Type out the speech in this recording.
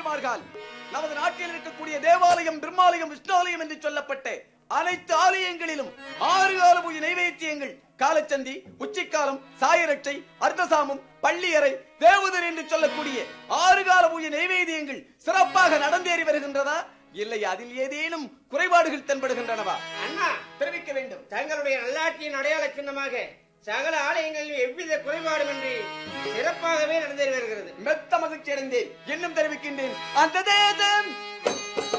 நாயன்மார்கள் நமது நாட்டில் இருக்கக்கூடிய தேவாலயம் பிரம்மாலயம் விஷ்ணாலயம் என்று சொல்லப்பட்ட அனைத்து ஆலயங்களிலும் ஆறு கால பூஜை நைவேத்தியங்கள் காலச்சந்தி உச்சிக்காலம் சாயரட்சை அர்த்தசாமம் பள்ளியறை தேவதர் என்று சொல்லக்கூடிய ஆறு கால பூஜை நைவேத்தியங்கள் சிறப்பாக நடந்தேறி வருகின்றதா இல்லை அதில் ஏதேனும் குறைபாடுகள் தென்படுகின்றனவா அண்ணா தெரிவிக்க வேண்டும் தங்களுடைய நல்லாட்சியின் அடையாள சின்னமாக சகல ஆலயங்களில் எவ்வித குறைபாடுமின்றி சிறப்பாகவே நடந்தேறி வருகிறது மெத்த மகிழ்ச்சி அடைந்தேன் இன்னும் தெரிவிக்கின்றேன் அந்த தேசம்